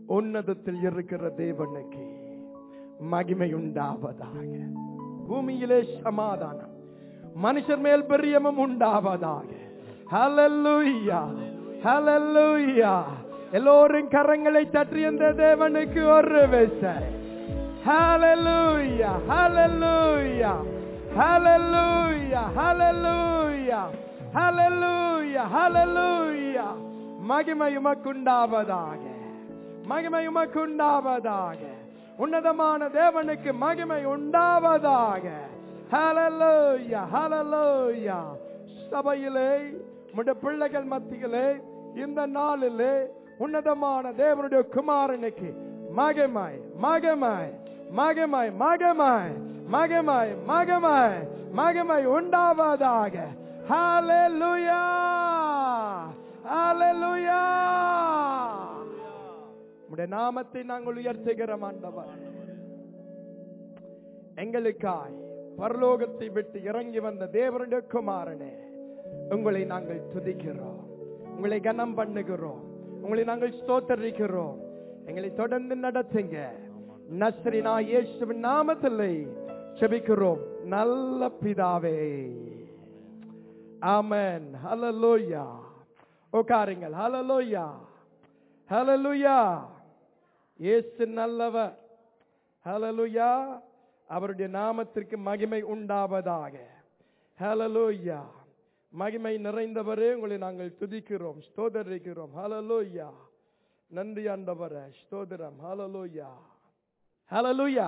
உன்னதத்தில் இருக்கிற தேவனுக்கு மகிமை உண்டாவதாக பூமியிலே சமாதானம் மனுஷர் மேல் பிரியமும் உண்டாவதாக ஹalleluya ஹalleluya எல்லோரும் கரங்களை தட்டி அந்த தேவனுக்கு ஒரு விசை ஹalleluya ஹalleluya ஹalleluya ஹalleluya ஹalleluya ஹalleluya மகிமை உமக்குண்டாவதாக மகிமை உமக்குண்டாவதாக உன்னதமான தேவனுக்கு மகிமை உண்டாவதாக ஹalleluya ஹalleluya சபையிலே உடைய பிள்ளைகள் மத்தியிலே இந்த நாளிலே உன்னதமான தேவனுடைய குமாரனுக்கு மகிமை மகிமை மகிமை மகிமை மகிமை மகிமை மகிமை உண்டாவதாக ஹalleluya ஹalleluya உடைய நாமத்தை நாங்கள் உயர்த்துகிறோம் ஆண்டவர் எங்களுக்காய் பரலோகத்தை விட்டு இறங்கி வந்த தேவனுடைய குமாரனே உங்களை நாங்கள் துதிக்கிறோம் உங்களை கனம் பண்ணுகிறோம் உங்களை நாங்கள் ஸ்தோத்தரிக்கிறோம் எங்களை தொடர்ந்து நடத்துங்க நஸ்ரினா இயேசுவின் நாமத்திலே செபிக்கிறோம் நல்ல பிதாவே ஆமென் ஹalleluya உட்காருங்கள் ஹalleluya ஹalleluya இயேசு நல்லவர் ஹalleluya அவருடைய நாமத்திற்கு மகிமை உண்டாவதாக ஹalleluya மகிமை நிறைந்தவரே உங்களை நாங்கள் துதிக்கிறோம் ஸ்தோதரிக்கிறோம் ஹalleluya நன்றி ஆண்டவரே ஸ்தோத்திரம் ஹalleluya ஹalleluya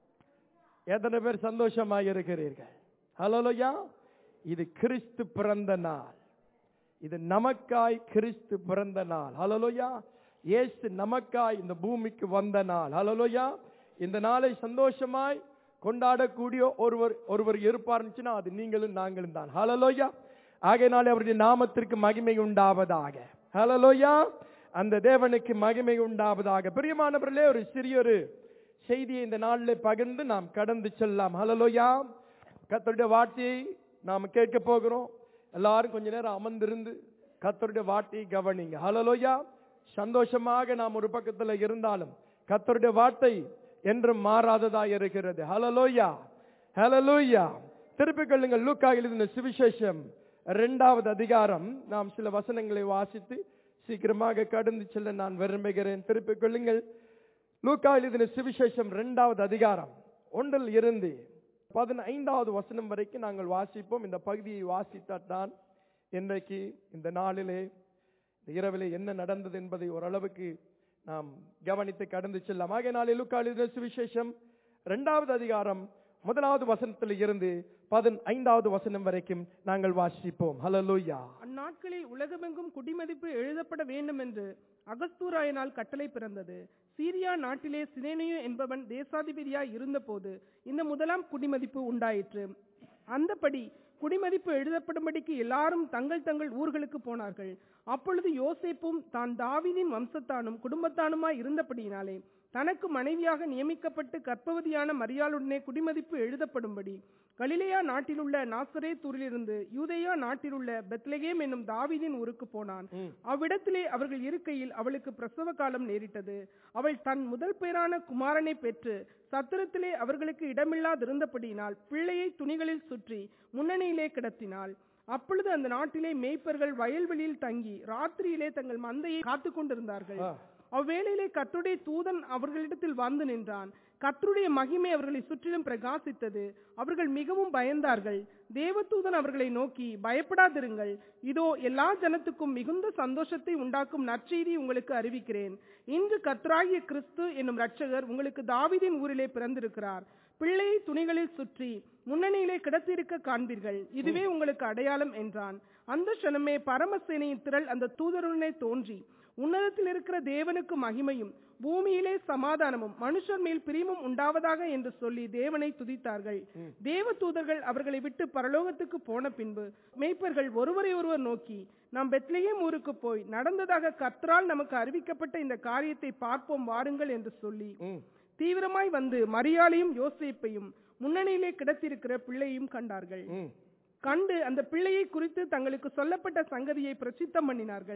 எத்தனை பேர் சந்தோஷமாக இருக்கிறீர்கள் ஹalleluya இது கிறிஸ்து பிறந்த நாள் இது நமக்காய் கிறிஸ்து பிறந்த நாள் ஹalleluya இயேசு நமக்காய் இந்த பூமிக்கு வந்த நாள் ஹalleluya இந்த நாளை சந்தோஷமாய் கொண்டாடக்கூடிய ஒருவர் ஒருவர் இருப்பார்னுச்சுன்னா அது நீங்களும் நாங்களும் தான் ஹalleluya ஆகையினாலே அவருடைய நாமத்திற்கு மகிமை உண்டாவதாக ஹalleluya அந்த தேவனுக்கு மகிமை உண்டாவதாக பிரியமானவர்களே ஒரு சிறிய ஒரு செய்தியை இந்த நாளில் பகிர்ந்து நாம் கடந்து செல்லலாம் ஹalleluya கர்த்தருடைய வார்த்தையை நாம் கேட்க போகிறோம் எல்லாரும் கொஞ்ச நேரம் அமர்ந்திருந்து கர்த்தருடைய வார்த்தையை கவனிங்க ஹalleluya சந்தோஷமாக நாம் ஒரு பக்கத்துல இருந்தாலும் கர்த்தருடைய வார்த்தை என்றும் மாறாததா இருக்கிறது ஹalleluya ஹalleluya திருப்பிக் கொள்ளுங்கள் லூக்கா எழுதின சுவிசேஷம் இரண்டாவது அதிகாரம் நாம் சில வசனங்களை வாசித்து சீக்கிரமாக கடந்து செல்ல நான் விரும்புகிறேன் திருப்பிக் கொள்ளுங்கள் லூக்கா எழுதின சுவிசேஷம் இரண்டாவது அதிகாரம் ஒன்றில் இருந்து பதினைந்தாவது வசனம் வரைக்கும் நாங்கள் வாசிப்போம் இந்த பகுதியை வாசித்தால்தான் இன்றைக்கு இந்த நாளிலே இந்த இரவிலே என்ன நடந்தது என்பதை ஓரளவுக்கு நாம் கவனித்து கடந்து செல்லலாம் ஆகிய நாளில் லூக்கா எழுதின சுவிசேஷம் இரண்டாவது அதிகாரம் முதலாவது வசனத்தில் இருந்து பதினைந்தாவது வசனம் வரைக்கும் நாங்கள் வாசிப்போம் ஹalleluya அந்நாட்களில் உலகமெங்கும் குடிமதிப்பு எழுதப்பட வேண்டும் என்று அகஸ்தூராயனால் கட்டளை பிறந்தது சீரியா நாட்டிலே சினேனியு என்பவன் தேசாதிபதியாய் இருந்தபோது இந்த முதலாம் குடிமதிப்பு உண்டாயிற்று அந்தபடி குடிமதிப்பு எழுதப்படும்படிக்கு எல்லாரும் தங்கள் தங்கள் ஊர்களுக்கு போனார்கள் அப்பொழுது யோசேப்பும் தான் தாவீதின் வம்சத்தானும் குடும்பத்தானுமாய் இருந்தபடியினாலே தனக்கு மனைவியாக நியமிக்கப்பட்டு கர்ப்பவதியான மரியாளுடனே குடிமதிப்பு எழுதப்படும்படி கலிலேயா நாட்டிலுள்ள நாசரேத்தூரிலிருந்து யூதேயா நாட்டிலுள்ள பெத்லகேம் என்னும் தாவீதின் ஊருக்கு போனான் அவ்விடத்திலே அவர்கள் இருக்கையில் அவளுக்கு பிரசவ காலம் நேரிட்டது அவள் தன் முதல் பேரான குமாரனை பெற்று சத்திரத்திலே அவர்களுக்கு இடமில்லாதிருந்தபடியினால் பிள்ளையை துணிகளில் சுற்றி முன்னணியிலே கிடத்தினாள் அப்பொழுது அந்த நாட்டிலே மேய்ப்பர்கள் வயல்வெளியில் தங்கி ராத்திரியிலே தங்கள் மந்தையை காத்துக் கொண்டிருந்தார்கள் ஆ. அவ்வேளையிலே கர்த்தருடைய தூதன் அவர்களிடத்தில் வந்து நின்றான் கர்த்தருடைய மகிமை அவர்களை சுற்றிலும் பிரகாசித்தது அவர்கள் மிகவும் பயந்தார்கள் தேவதூதன் அவர்களை நோக்கி பயப்படாதிருங்கள் இதோ எல்லா ஜனத்துக்கும் மிகுந்த சந்தோஷத்தை உண்டாக்கும் நற்செய்தி உங்களுக்கு அறிவிக்கிறேன் இன்று கர்த்தராகிய கிறிஸ்து என்னும் இரட்சகர் உங்களுக்கு தாவீதின் ஊரிலே பிறந்திருக்கிறார் பிள்ளையை துணிகளில் சுற்றி முன்னணியிலே கிடத்திருக்க காண்பீர்கள் இதுவே உங்களுக்கு அடையாளம் என்றான் அந்த க்ஷணமே பரமசேனையின் திரள் அந்த தூதருடனே தோன்றி உன்னதத்தில் இருக்கிற தேவனுக்கு மகிமையும் பூமியிலே சமாதானமும் மனுஷர் மேல் பிரியமும் உண்டாவதாக என்று சொல்லி தேவனை துதித்தார்கள் தேவ தூதர்கள் அவர்களை விட்டு பரலோகத்துக்கு போன பின்பு மேய்ப்பர்கள் ஒருவரை ஒருவர் நோக்கி நாம் பெத்லகேம் ஊருக்கு போய் நடந்ததாக கர்த்தரால் நமக்கு அறிவிக்கப்பட்ட இந்த காரியத்தை பார்ப்போம் வாருங்கள் என்று சொல்லி ம். தீவிரமாய் வந்து மரியாளையும் யோசேப்பையும் முன்னணியிலே கிடத்திருக்கிற பிள்ளையும் கண்டார்கள் ம். கண்டு அந்த பிள்ளையை குறித்து தங்களுக்கு சொல்லப்பட்ட சங்கதியை பிரசித்தம் பண்ணினார்கள்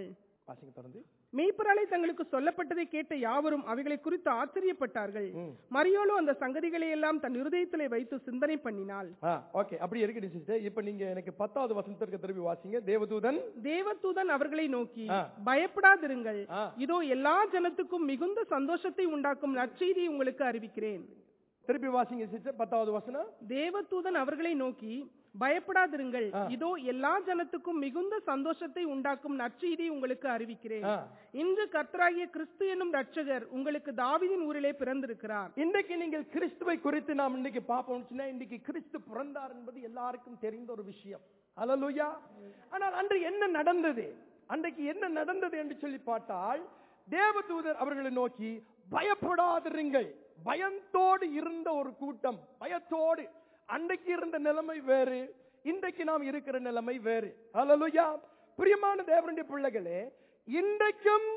வாசிங்க தொடர்ந்து மெய்ப்பராலே தங்களுக்கு சொல்லப்பட்டதை கேட்ட யாவரும் அவைகளை குறித்து ஆச்சரியப்பட்டார்கள் ம். மரியோலோ அந்த சங்கதிகளை எல்லாம் தன் இருதயத்திலே வைத்து சிந்தனை பண்ணினாள் ஆ ஓகே அப்படி இருக்குது சிஸ்டர் இப்போ நீங்க எனக்கு பத்தாவது வசனத்திற்கு திருப்பி வாசிங்க தேவதூதன் தேவதூதன் அவர்களை நோக்கி ஆ. பயப்படாதிருங்கள் ஆ. இதோ எல்லா ஜனத்துக்கும் மிகுந்த சந்தோஷத்தை உண்டாக்கும் நற்செய்தியை உங்களுக்கு அறிவிக்கிறேன் திருப்பி வாசிங்க சிஸ்டர் பத்தாவது வசனம் தேவதூதன் அவர்களை நோக்கி பயப்படாதிருங்கள் ஆ. இதோ எல்லா ஜனத்துக்கும் மிகுந்த சந்தோஷத்தை உண்டாக்கும் நற்செய்தியை உங்களுக்கு அறிவிக்கிறேன் ஆ. இன்று கர்த்தராகிய கிறிஸ்து என்னும் ரட்சகர் உங்களுக்கு தாவீதின் ஊரிலே பிறந்திருக்கிறார் இன்றைக்கு நீங்கள் கிறிஸ்துவை குறித்து நாம் இன்னைக்கு பார்ப்போம் சொன்னா இன்னைக்கு கிறிஸ்து பிறந்தார் என்பது எல்லாருக்கும் தெரிந்த ஒரு விஷயம் அல்லலுயா ஆனால் அன்று என்ன நடந்தது அன்றைக்கு என்ன நடந்தது என்று சொல்லி பார்த்தால் தேவதூதர் அவர்களை நோக்கி பயப்படாதிருங்கள் பயத்தோடு இருந்த ஒரு கூட்டம் பயத்தோடு அன்றைக்கு இருந்த நிலைமை வேறு இன்றைக்கு நாம் இருக்கிற நிலைமை வேறு அல்லலுயா பிரியமான தேவனுடைய பிள்ளைகளே இன்றைக்கும்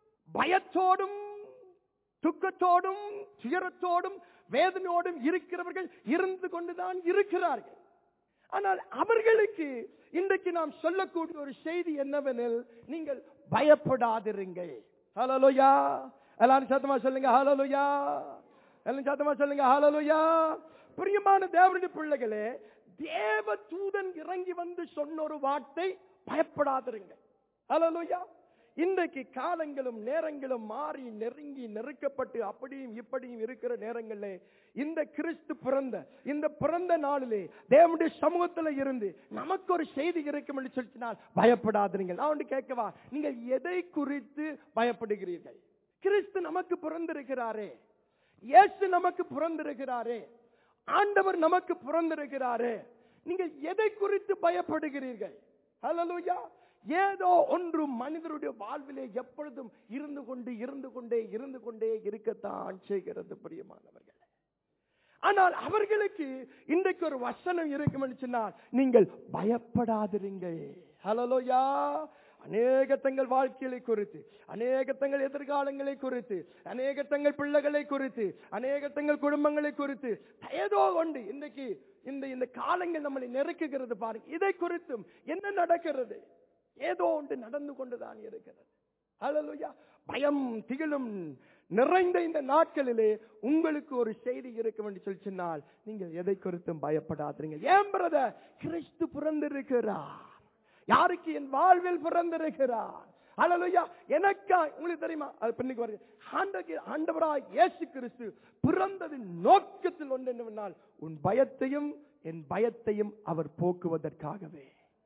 பயத்தோடும் துக்கத்தோடும் துயரத்தோடும் வேதனையோடும் இருக்கிறவர்கள் இருந்து கொண்டுதான் இருக்கிறார்கள் ஆனால் அவர்களுக்கு இன்றைக்கு நாம் சொல்லக்கூடிய ஒரு செய்தி என்னவெனில் நீங்கள் பயப்படாதிருங்கள் ஹலலுயா எல்லாரும் சத்தமா சொல்லுங்க ஹலலுயா எல்லாம் சத்தமா சொல்லுங்க ஹலலுயா பிரியமான தேவனுடைய பிள்ளைகளே தேவ தூதன் இறங்கி வந்து சொன்ன ஒரு வார்த்தை பயப்படாதிருங்கள் ஹலலுயா இன்றைக்கு காலங்களும் நேரங்களும் மாறி நெருங்கி நெருக்கப்பட்டு அப்படியும் இப்படியும் இருக்கிற நேரங்களிலே இந்த கிறிஸ்து பிறந்த இந்த பிறந்த நாளிலே தேவனுடைய சமூகத்துல இருந்து நமக்கு ஒரு செய்தி இருக்கும் என்று சொல்லினால் பயப்படாதீர்கள் நான் ஒன்று கேட்கவா நீங்கள் எதை குறித்து பயப்படுகிறீர்கள் கிறிஸ்து நமக்கு பிறந்திருக்கிறாரே இயேசு நமக்கு பிறந்திருக்கிறாரே ஆண்டவர் நமக்கு பிறந்திருக்கிறாரே நீங்கள் எதை குறித்து பயப்படுகிறீர்கள் ஹalleluya ஏதோ ஒன்று மனிதருடைய வாழ்விலே எப்பொழுதும் இருந்து கொண்டு இருந்து கொண்டே இருந்து கொண்டே இருக்கத்தான் செய்கிறது பிரியமானவர்கள் ஆனால் அவர்களுக்கு இன்றைக்கு ஒரு வசனம் இருக்கும் சொன்னால் நீங்கள் பயப்படாதிருங்கள் ஹலலோயா அநேக தங்கள் வாழ்க்கையை குறித்து அநேக தங்கள் எதிர்காலங்களை குறித்து அநேக தங்கள் பிள்ளைகளை குறித்து அநேக தங்கள் குடும்பங்களை குறித்து ஏதோ ஒன்று இன்றைக்கு இந்த இந்த காலங்கள் நம்மளை நெருக்குகிறது பாருங்க இதை குறித்தும் என்ன நடக்கிறது ஏதோ ஒன்று நடந்து கொண்டுதான் இருக்கிறது ஹalleluya பயம் திகிலும் நிறைந்த இந்த நாட்களிலே உங்களுக்கு ஒரு செய்தி இருக்கும் என்று சொல்லி சொன்னால் நீங்கள் எதை குறித்தும் பயப்படாதீங்க ஏன் பிரதர் கிறிஸ்து பிறந்திருக்கிறார் யாருக்கு என் வாழ்வில் பிறந்திருக்கிறார் ஹalleluya எனக்கா உங்களுக்கு தெரியுமா அது பின்னுக்கு வருது ஆண்டவர் ஆண்டவராய் இயேசு கிறிஸ்து பிறந்ததின் நோக்கத்தில் ஒன்று என்னவென்றால் உன் பயத்தையும் என் பயத்தையும் அவர் போக்குவதற்காகவே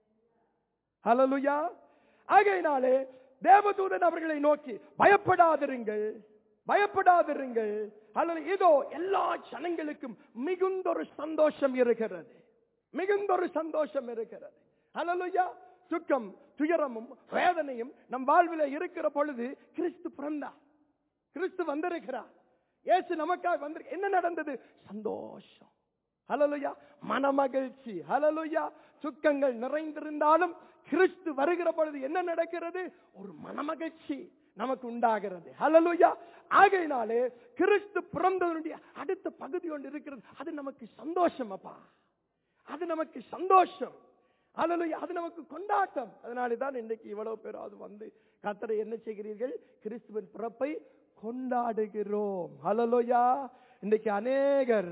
ஹalleluya ஆகையினாலே தேவதூதன் அவர்களை நோக்கி பயப்படாதிருங்கள் பயப்படாதிருங்கள் அல்லது இதோ எல்லா ஜனங்களுக்கும் மிகுந்த ஒரு சந்தோஷம் இருக்கிறது மிகுந்த ஒரு சந்தோஷம் இருக்கிறது ஹalleluya துக்கம் துயரமும் வேதனையும் நம் வாழ்வில் இருக்கிற பொழுது கிறிஸ்து பிறந்தார் கிறிஸ்து வந்திருக்கிறார் இயேசு நமக்காக வந்து என்ன நடந்தது சந்தோஷம் ஹalleluya மனமகிழ்ச்சி ஹalleluya துக்கங்கள் நிறைந்திருந்தாலும் கிறிஸ்து வருகிற பொழுது என்ன நடக்கிறது ஒரு மனமகிழ்ச்சி நமக்கு உண்டாகிறது ஹalleluya ஆகையினாலே கிறிஸ்து பிறந்ததனுடைய அடுத்த பகுதி ஒன்று இருக்கிறது அது நமக்கு சந்தோஷம் அப்பா அது நமக்கு சந்தோஷம் ஹalleluya அது நமக்கு கொண்டாட்டம் அதனால தான் இன்னைக்கு இவ்வளவு பேராவது வந்து கத்தரை என்ன செய்கிறீர்கள் கிறிஸ்துவின் பிறப்பை கொண்டாடுகிறோம் ஹalleluya இன்னைக்கு அநேகர்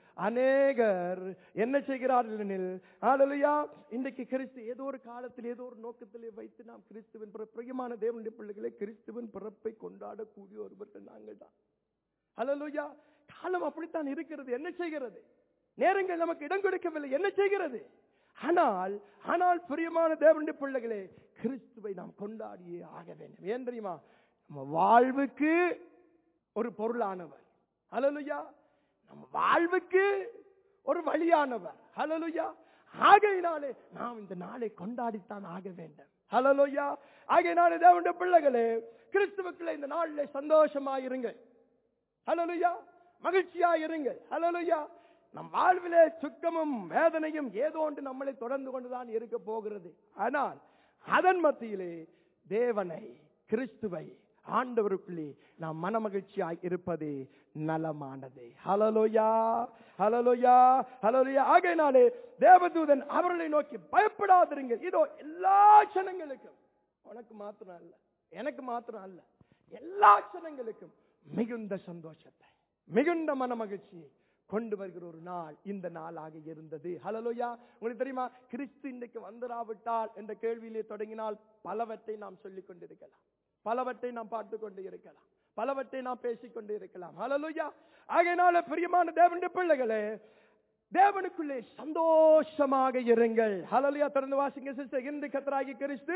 அநேகர் என்ன செய்கிறார்கள் எனில் ஹalleluya இன்றைக்கு கிறிஸ்து ஏதோ ஒரு காலத்தில் ஏதோ ஒரு நோக்கத்திலே வைத்து நாம் கிறிஸ்துவின் பிற- பிரியமான தேவனுடைய பிள்ளைகளை கிறிஸ்துவின் பிறப்பை கொண்டாடக்கூடிய ஒருவர்கள் நாங்கள் தான் ஹalleluya காலம் அப்படித்தான் இருக்கிறது என்ன செய்கிறது நேரங்கள் நமக்கு இடம் கொடுக்கவில்லை என்ன செய்கிறது ஆனால் ஆனால் பிரியமான தேவனுடைய பிள்ளைகளே கிறிஸ்துவை நாம் கொண்டாடியே ஆக வேண்டும் ஏன் தெரியுமா நம்ம வாழ்வுக்கு ஒரு பொருளானவர் ஹalleluya நம்ம வாழ்வுக்கு ஒரு வழியானவர் ஹalleluya ஆகையினாலே நாம் இந்த நாளை கொண்டாடித்தான் ஆக வேண்டும் ஹalleluya ஆகையினாலே தேவனுடைய பிள்ளைகளே கிறிஸ்துவுக்குள்ள இந்த நாளிலே சந்தோஷமாயிருங்கள் ஹalleluya மகிழ்ச்சியா இருங்கள் ஹalleluya நம் வாழ்விலே சுக்கமும் வேதனையும் ஏதோ ஒன்று நம்மளை தொடர்ந்து கொண்டுதான் இருக்க போகிறது ஆனால் அதன் மத்தியிலே தேவனை கிறிஸ்துவை ஆண்டவருக்குள்ளே நாம் மனமகிழ்ச்சியாய் இருப்பது நலமானது ஹலலோயா ஹலலோயா ஹலலோயா ஆகையினாலே தேவதூதன் அவர்களை நோக்கி பயப்படாதிருங்கள் இதோ எல்லா ஜனங்களுக்கும் உனக்கு மாத்திரம் இல்ல எனக்கு மாத்திரம் அல்ல எல்லா ஜனங்களுக்கும் மிகுந்த சந்தோஷத்தை மிகுந்த மன மகிழ்ச்சியை கொண்டு வருகிற ஒரு நாள் இந்த நாளாக இருந்தது ஹலலோயா உங்களுக்கு தெரியுமா கிறிஸ்து இன்றைக்கு வந்துராவிட்டால் என்ற கேள்வியிலே தொடங்கினால் பலவற்றை நாம் சொல்லிக் கொண்டிருக்கலாம் பலவற்றை நாம் பார்த்து கொண்டு இருக்கலாம் பலவற்றை நாம் பேசிக் கொண்டு இருக்கலாம் ஹலலோயா ஆகையினால பிரியமான தேவனுடைய பிள்ளைகளே தேவனுக்குள்ளே சந்தோஷமாக இருங்கள் ஹலலுயா திறந்து வாசிங்க சிஸ்டர் இந்து கத்தராகி கிறிஸ்து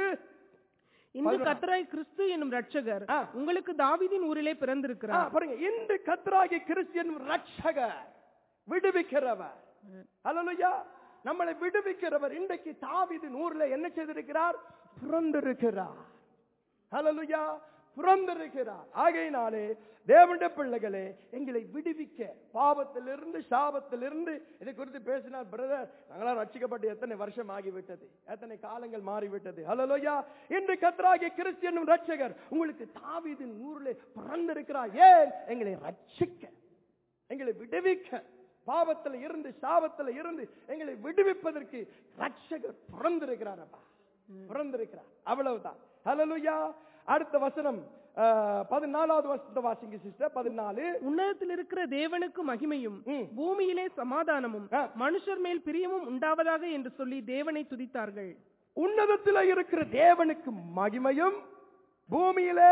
இந்த பதினொன்று. கத்தராய் கிறிஸ்து என்னும் ரட்சகர் ஆ. உங்களுக்கு தாவீதின் ஊரிலே ஆ, பிறந்திருக்கிறார் பாருங்க இன்று கத்தராகி கிறிஸ்தியன் ரட்சகர் விடுவிக்கிறவர் ஹalleluya நம்மளை விடுவிக்கிறவர் இன்றைக்கு தாவீதின் ஊர்ல என்ன செய்திருக்கிறார் பிறந்திருக்கிறார் ஹalleluya பிறந்திருக்கிறார் ஆகையினாலே தேவனுடைய பிள்ளைகளே எங்களை விடுவிக்க பாவத்திலிருந்து சாபத்திலிருந்து இதை குறித்து பேசினார் பிரதர் நாங்களாம் ரட்சிக்கப்பட்டு எத்தனை வருஷம் ஆகிவிட்டது எத்தனை காலங்கள் மாறிவிட்டது ஹalleluya இன்று கத்தராகிய கிறிஸ்தியனும் ரட்சகர் உங்களுக்கு தாவீதின் ஊரிலே பிறந்திருக்கிறார் ஏன் எங்களை ரட்சிக்க எங்களை விடுவிக்க பாவத்துல இருந்து சாபத்துல இருந்து எங்களை விடுவிப்பதற்கு ரட்சகர் பிறந்திருக்கிறார் அப்பா பிறந்திருக்கிறார் அவ்வளவுதான் ஹalleluya அடுத்த வசனம் அஹ், பதினாலாவது வசனத்தை வாசிங்க சிஸ்டர் பதினாலு உன்னதத்தில் இருக்கிற தேவனுக்கு மகிமையும் ம். பூமியிலே சமாதானமும் ஆ. மனுஷர் மேல் பிரியமும் உண்டாவதாக என்று சொல்லி தேவனை துதித்தார்கள் உன்னதத்தில் இருக்கிற தேவனுக்கு மகிமையும் பூமியிலே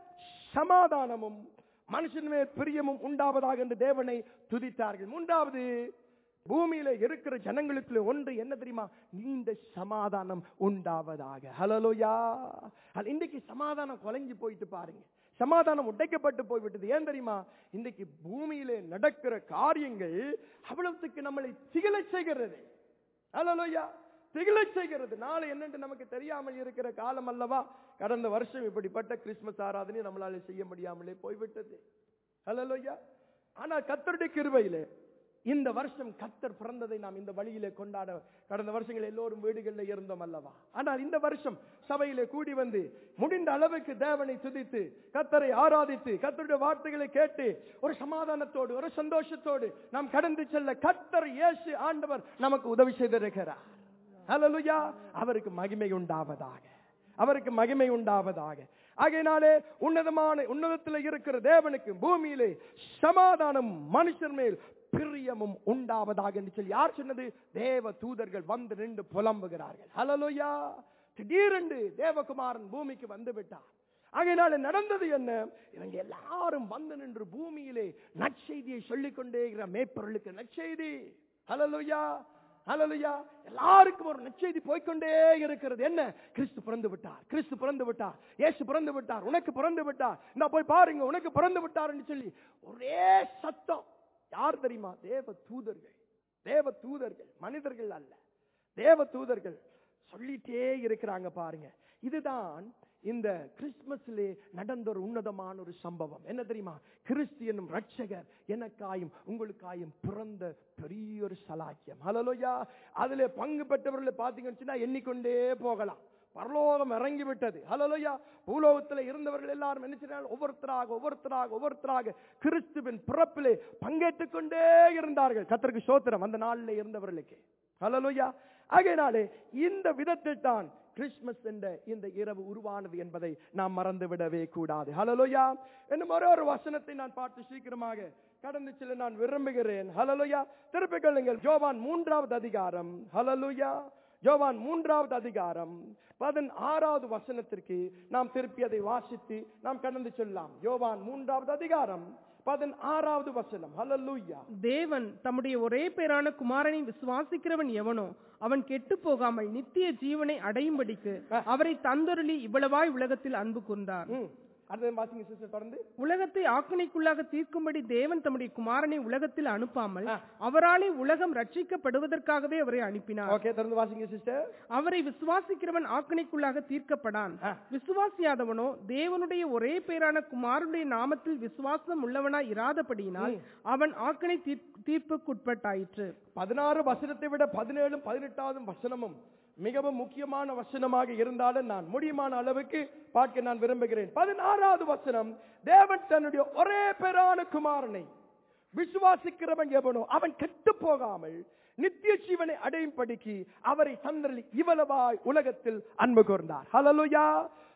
சமாதானமும் மனுஷன் மேல் பிரியமும் உண்டாவதாக என்று தேவனை துதித்தார்கள் மூன்றாவது பூமியில இருக்கிற ஜனங்களுக்குள்ள ஒன்று என்ன தெரியுமா நீண்ட சமாதானம் உண்டாவதாக ஹலலோயா இன்றைக்கு சமாதானம் குலைஞ்சு போயிட்டு பாருங்க சமாதானம் உடைக்கப்பட்டு போய்விட்டது ஏன் தெரியுமா இன்றைக்கு பூமியிலே நடக்கிற காரியங்கள் அவ்வளவுக்கு நம்மளை திகழ செய்கிறது ஹalleluya திகிலை செய்கிறது நாளை என்னென்று நமக்கு தெரியாமல் இருக்கிற காலம் அல்லவா கடந்த வருஷம் இப்படிப்பட்ட கிறிஸ்துமஸ் ஆராதனை நம்மளால செய்ய முடியாமலே போய்விட்டது ஹalleluya ஆனா கத்தருடைய கிருபையிலே இந்த வருஷம் கத்தர் பிறந்ததை நாம் இந்த வழியிலே கொண்டாட கடந்த வருஷங்கள் எல்லோரும் வீடுகளில் இருந்தோம் அல்லவா ஆனால் இந்த வருஷம் சபையிலே கூடி வந்து முடிந்த அளவுக்கு தேவனை துதித்து கத்தரை ஆராதித்து கத்தருடைய வார்த்தைகளை கேட்டு ஒரு சமாதானத்தோடு ஒரு சந்தோஷத்தோடு நாம் கடந்து செல்ல கத்தர் இயேசு ஆண்டவர் நமக்கு உதவி செய்திருக்கிறார் ஹalleluya அவருக்கு மகிமை உண்டாவதாக அவருக்கு மகிமை உண்டாவதாக ஆகையினாலே உன்னதமான உன்னதத்தில் இருக்கிற தேவனுக்கு பூமியிலே சமாதானம் மனுஷர் மேல் பிரியமும் உண்டாவதாக என்று சொல்லி யார் சொன்னது தேவ தூதர்கள் வந்து நின்று புலம்புகிறார்கள் ஹalleluya திடீரென்று தேவகுமாரன் பூமிக்கு வந்து விட்டார் ஆகையினால நடந்தது என்ன இவங்க எல்லாரும் வந்து நின்று பூமியிலே நற்செய்தியை சொல்லிக் கொண்டே இருக்கிற மேய்ப்பொருளுக்கு நற்செய்தி ஹalleluya ஹalleluya எல்லாருக்கும் ஒரு நற்செய்தி போய்க்கொண்டே இருக்கிறது என்ன கிறிஸ்து பிறந்து விட்டார் கிறிஸ்து பிறந்து விட்டார் இயேசு பிறந்து விட்டார் உனக்கு பிறந்து விட்டார் இந்த போய் பாருங்க உனக்கு பிறந்து விட்டார் என்று சொல்லி ஒரே சத்தம் யார் தெரியுமா தேவ தூதர்கள் தேவ தூதர்கள் மனிதர்கள் அல்ல தேவ தூதர்கள் சொல்லிட்டே இருக்கிறாங்க பாருங்க இதுதான் இந்த கிறிஸ்துமஸ்லே நடந்த ஒரு உன்னதமான ஒரு சம்பவம் என்ன தெரியுமா கிறிஸ்து என்னும் ரட்சகர் எனக்காயும் உங்களுக்காயும் பிறந்த பெரிய ஒரு சலாக்கியம் ஹலலோயா அதுல பங்கு பெற்றவர்களை பாத்தீங்கன்னு சொன்னா எண்ணிக்கொண்டே போகலாம் பரலோகம் இறங்கி விட்டது ஹலலோயா பூலோகத்தில் இருந்தவர்கள் எல்லாரும் என்ன செய்றாங்க ஒவ்வொருத்தராக ஒவ்வொருத்தராக ஒவ்வொருத்தராக கிறிஸ்துவின் பிறப்பிலே பங்கேற்றுக் கொண்டே இருந்தார்கள் கத்தருக்கு சோத்திரம் அந்த நாளில் இருந்தவர்களுக்கு ஹலலோயா ஆகையினாலே இந்த விதத்தில் தான் கிறிஸ்துமஸ் என்ற இந்த இரவு உருவானது என்பதை நாம் மறந்து விடவே கூடாது ஹலலோயா என்னும் ஒரே ஒரு வசனத்தை நான் பார்த்து சீக்கிரமாக கடந்து செல்ல நான் விரும்புகிறேன் ஹலலோயா திருப்பிக் கொள்ளுங்கள் ஜோவான் மூன்றாவது அதிகாரம் ஹலலோயா யோவான் மூன்றாவது அதிகாரம் பதினாறாவது வசனத்திற்கு நாம் திருப்பி அதை வாசித்து நாம் கடந்து செல்லலாம் யோவான் மூன்றாவது அதிகாரம் பதினாறாவது வசனம் ஹalleluya தேவன் தம்முடைய ஒரே பேரான குமாரனை விசுவாசிக்கிறவன் எவனோ அவன் கெட்டு போகாமல் நித்திய ஜீவனை அடையும்படிக்கு அவரை தந்தொருளி இவ்வளவாய் உலகத்தில் அன்பு கூர்ந்தார் ம் அடுத்த வாசிங்க சிஸ்டர் தொடர்ந்து உலகத்தை ஆக்கினைக்குள்ளாக தீர்க்கும்படி தேவன் தம்முடைய குமாரனை உலகத்தில் அனுப்பாமல் ஆ. அவராலே உலகம் ரட்சிக்கப்படுவதற்காகவே அவரை அனுப்பினார் ஓகே தொடர்ந்து வாசிங்க சிஸ்டர் அவரை விசுவாசிக்கிறவன் ஆக்கினைக்குள்ளாக தீர்க்கப்படான் ஆ. விசுவாசியாதவனோ தேவனுடைய ஒரே பேரான குமாரனுடைய நாமத்தில் விசுவாசம் உள்ளவனாய் இராதபடியினால் அவன் ஆக்கினை தீர்ப்- தீர்ப்புக்குட்பட்டாயிற்று பதினாறு வசனத்தை விட பதினேழும் பதினெட்டாவது வசனமும் மிகவும் முக்கியமான வசனமாக இருந்தாலும் நான் முடியுமான அளவுக்கு பார்க்க நான் விரும்புகிறேன் பதினாறாவது வசனம் தேவன் தன்னுடைய ஒரே பேரான குமாரனை விசுவாசிக்கிறவன் எவனோ அவன் கெட்டு போகாமல் நித்திய ஜீவனை அடையும் படிக்கு அவரை தந்தரில் இவ்வளவாய் உலகத்தில் அன்பு கூர்ந்தார் ஹalleluya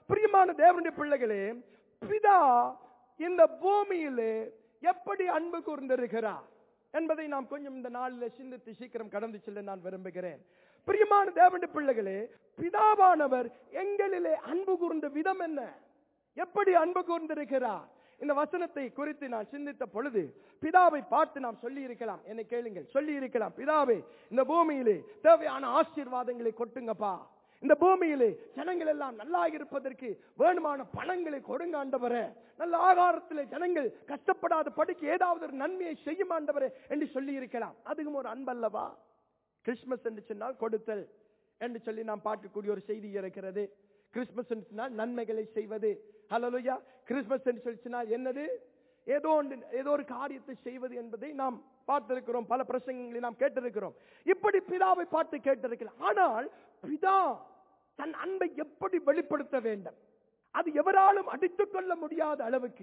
பிரியமான தேவனுடைய பிள்ளைகளே பிதா இந்த பூமியிலே எப்படி அன்பு கூர்ந்திருக்கிறார் என்பதை நாம் கொஞ்சம் இந்த நாளில் சிந்தித்து சீக்கிரம் கடந்து செல்ல நான் விரும்புகிறேன் பிரியமான தேவனுடைய பிள்ளைகளே பிதாவானவர் எங்களிலே அன்பு கூர்ந்த விதம் என்ன எப்படி அன்பு கூர்ந்திருக்கிறார் இந்த வசனத்தை குறித்து நான் சிந்தித்த பொழுது பிதாவை பார்த்து நாம் சொல்லி இருக்கலாம் என்னை கேளுங்கள் சொல்லி இருக்கலாம் பிதாவே இந்த பூமியிலே தேவையான ஆசீர்வாதங்களை கொட்டுங்கப்பா இந்த பூமியிலே ஜனங்கள் எல்லாம் நல்லா இருப்பதற்கு வேணுமான பணங்களை கொடுங்க ஆண்டவரே நல்ல ஆகாரத்திலே ஜனங்கள் கஷ்டப்படாத படிக்க ஏதாவது ஒரு நன்மையை செய்யும் ஆண்டவரே என்று சொல்லி இருக்கலாம் அதுவும் ஒரு அன்பல்லவா கிறிஸ்துமஸ் என்று சொன்னால் கொடுத்தல் என்று சொல்லி நாம் பார்க்கக்கூடிய ஒரு செய்தி இருக்கிறது கிறிஸ்துமஸ் என்று சொன்னால் நன்மைகளை செய்வது ஹலோயா கிறிஸ்துமஸ் என்று சொல்லி சொன்னால் என்னது ஏதோ ஒன்று ஏதோ ஒரு காரியத்தை செய்வது என்பதை நாம் பார்த்திருக்கிறோம் பல பிரசங்கங்களை நாம் கேட்டிருக்கிறோம் இப்படி பிதாவை பார்த்து கேட்டிருக்கலாம் ஆனால் பிதா தன் அன்பை எப்படி வெளிப்படுத்த வேண்டும் அது எவராலும் அடித்துக் கொள்ள முடியாத அளவுக்கு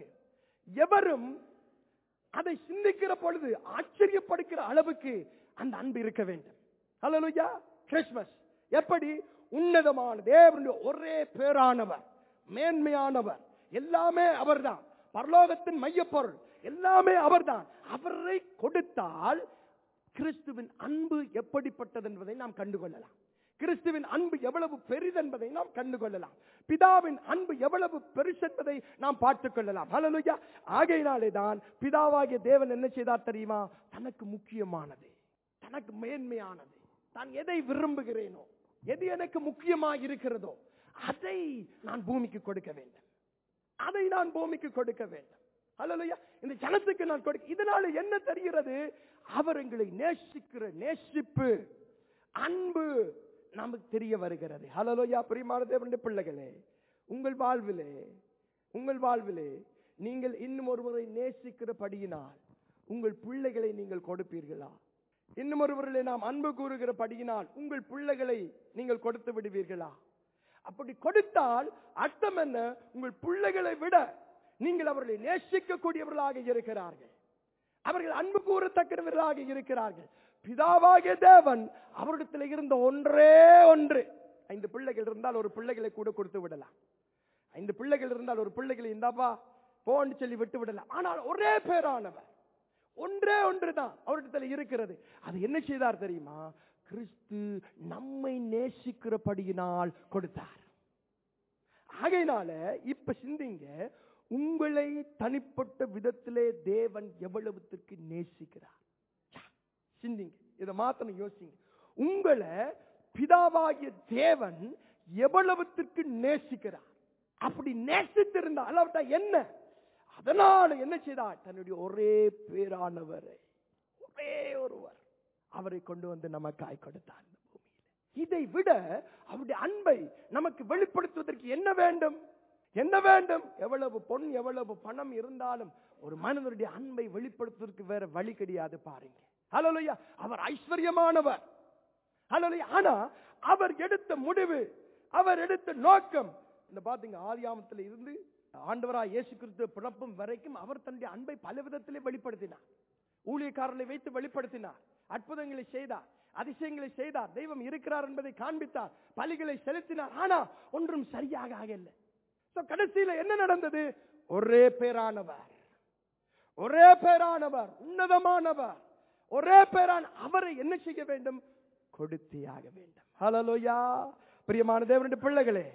எவரும் அதை சிந்திக்கிற பொழுது ஆச்சரியப்படுகிற அளவுக்கு அந்த அன்பு இருக்க வேண்டும் ஹalleluya கிறிஸ்மஸ் எப்படி உன்னதமான தேவனுடைய ஒரே பேரானவர் மேன்மையானவர் எல்லாமே அவர்தான் பரலோகத்தின் மையப்பொருள் எல்லாமே அவர்தான் அவரை கொடுத்தால் கிறிஸ்துவின் அன்பு எப்படிப்பட்டது என்பதை நாம் கண்டுகொள்ளலாம் கிறிஸ்துவின் அன்பு எவ்வளவு பெரிதென்பதை நாம் கண்டுகொள்ளலாம் பிதாவின் அன்பு எவ்வளவு பெருசென்பதை நாம் பார்த்துக் கொள்ளலாம் ஹalleluya ஆகையினாலே தான் பிதாவாகிய தேவன் என்ன செய்தார் தெரியுமா தனக்கு முக்கியமானது தனக்கு மேன்மையானது தான் எதை விரும்புகிறேனோ எது எனக்கு முக்கியமாக இருக்கிறதோ அதை நான் பூமிக்கு கொடுக்க வேண்டும் அதை நான் பூமிக்கு கொடுக்க வேண்டும் ஹalleluya இந்த ஜனத்துக்கு நான் கொடுக்க இதனால என்ன தெரிகிறது அவர் எங்களை நேசிக்கிற நேசிப்பு அன்பு நமக்கு தெரிய வருகிறது ஹalleluya பிரியமான தேவனுடைய பிள்ளைகளே உங்கள் வாழ்விலே உங்கள் வாழ்விலே நீங்கள் இன்னும் ஒருவரை நேசிக்கிறபடியினால் உங்கள் பிள்ளைகளை நீங்கள் கொடுப்பீர்களா இன்னும் ஒருவரிலே நாம் அன்பு கூறுகிறபடியினால் உங்கள் பிள்ளைகளை நீங்கள் கொடுத்து விடுவீர்களா அப்படி கொடுத்தால் அர்த்தம் என்ன உங்கள் பிள்ளைகளை விட நீங்கள் அவர்களை நேசிக்கக்கூடியவர்களாக இருக்கிறார்கள் அவர்கள் அன்பு கூறத்தக்கவர்களாக இருக்கிறார்கள் பிதாவாகிய தேவன் அவரிடத்தில் இருந்த ஒன்றே ஒன்று ஐந்து பிள்ளைகள் இருந்தால் ஒரு பிள்ளைகளை கூட கொடுத்து விடலாம் ஐந்து பிள்ளைகள் இருந்தால் ஒரு பிள்ளைகளை இந்தாப்பா போன்னு சொல்லி விட்டு விடலாம் ஆனால் ஒரே பேரானவர் ஒன்றே ஒன்றுதான் அவரிடத்தில் இருக்கிறது அது என்ன செய்தார் தெரியுமா கிறிஸ்து நம்மை நேசிக்கிறபடியினால் கொடுத்தார் ஆகையினால இப்ப சிந்திங்க உங்களை தனிப்பட்ட விதத்திலே தேவன் எவ்வளவுத்திற்கு நேசிக்கிறார் ச்சா, சிந்திங்க இதை மாத்தணும் யோசிங்க உங்களை பிதாவாகிய தேவன் எவ்வளவுத்திற்கு நேசிக்கிறார் அப்படி நேசித்திருந்தா அல்லாவிட்டா என்ன அதனால என்ன செய்தார் தன்னுடைய ஒரே பேரானவரை ஒரே ஒருவர் அவரை கொண்டு வந்து நமக்காய் கொடுத்தார் இந்த பூமியில இதை விட அவருடைய அன்பை நமக்கு வெளிப்படுத்துவதற்கு என்ன வேண்டும் என்ன வேண்டும் எவ்வளவு பொன் எவ்வளவு பணம் இருந்தாலும் ஒரு மனிதனுடைய அன்பை வெளிப்படுத்துவதற்கு வேற வழி கிடையாது பாருங்க ஹalleluya அவர் ஐஸ்வர்யமானவர் ஹalleluya ஆனா அவர் எடுத்த முடிவு அவர் எடுத்த நோக்கம் இந்த பாத்தீங்க ஆதியாமத்துல இருந்து ஆண்டவராய் இயேசு கிறிஸ்து பிறப்பும் வரைக்கும் அவர் தன்னுடைய அன்பை பல விதத்திலே வெளிப்படுத்தினார் ஊழியக்காரர்களை வைத்து வெளிப்படுத்தினார் அற்புதங்களை செய்தார் அதிசயங்களை செய்தார் தெய்வம் இருக்கிறார் என்பதை காண்பித்தார் பலிகளை செலுத்தினார் ஆனா ஒன்றும் சரியாக ஆகல So, கடைசியில என்ன நடந்தது ஒரே பேரானவர் ஒரே பேரானவர் உன்னதமானவர் ஒரே பேரான அவரை என்ன செய்ய வேண்டும் கொடுத்தியாக வேண்டும் ஹalleluya பிரியமான தேவனுடைய பிள்ளைகளே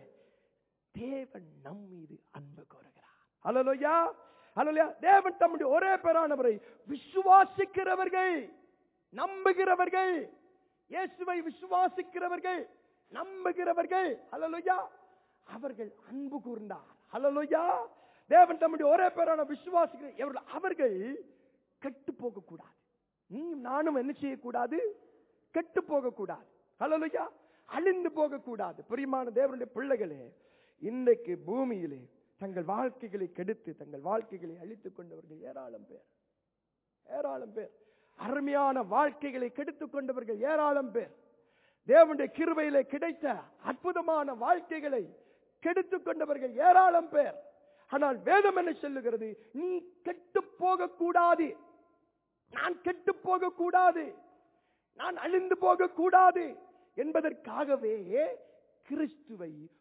தேவன் நம் மீது அன்பு கோருகிறார் ஹalleluya ஹalleluya தேவன் தம்முடைய ஒரே பேரானவரை விசுவாசிக்கிறவர்கள் நம்புகிறவர்கள் இயேசுவை விசுவாசிக்கிறவர்கள் நம்புகிறவர்கள் ஹalleluya அவர்கள் அன்பு கூர்ந்தார் ஹalleluya தேவன் தம்முடைய ஒரே பேரான விசுவாசிக்கிற இவர்கள் அவர்கள் கெட்டு போக கூடாது நீ நானும் என்ன செய்யக்கூடாது கெட்டு போக கூடாது ஹalleluya அழிந்து போக கூடாது பிரியமான தேவனுடைய பிள்ளைகளே இன்றைக்கு பூமியிலே தங்கள் வாழ்க்கைகளை கெடுத்து தங்கள் வாழ்க்கைகளை அழித்துக் கொண்டவர்கள் ஏராளம் பேர் ஏராளம் பேர் அருமையான வாழ்க்கைகளை கெடுத்துக் கொண்டவர்கள் ஏராளம் பேர் தேவனுடைய கிருபையிலே கிடைத்த அற்புதமான வாழ்க்கைகளை கெடுத்துக் கொண்டவர்கள் ஏராளம் பேர் ஆனால் வேதம் என்ன சொல்லுகிறது நீ கெட்டு போக கூடாது நான் கெட்டு போக கூடாது நான் அழிந்து போக கூடாது என்பதற்காகவே கிறிஸ்துவை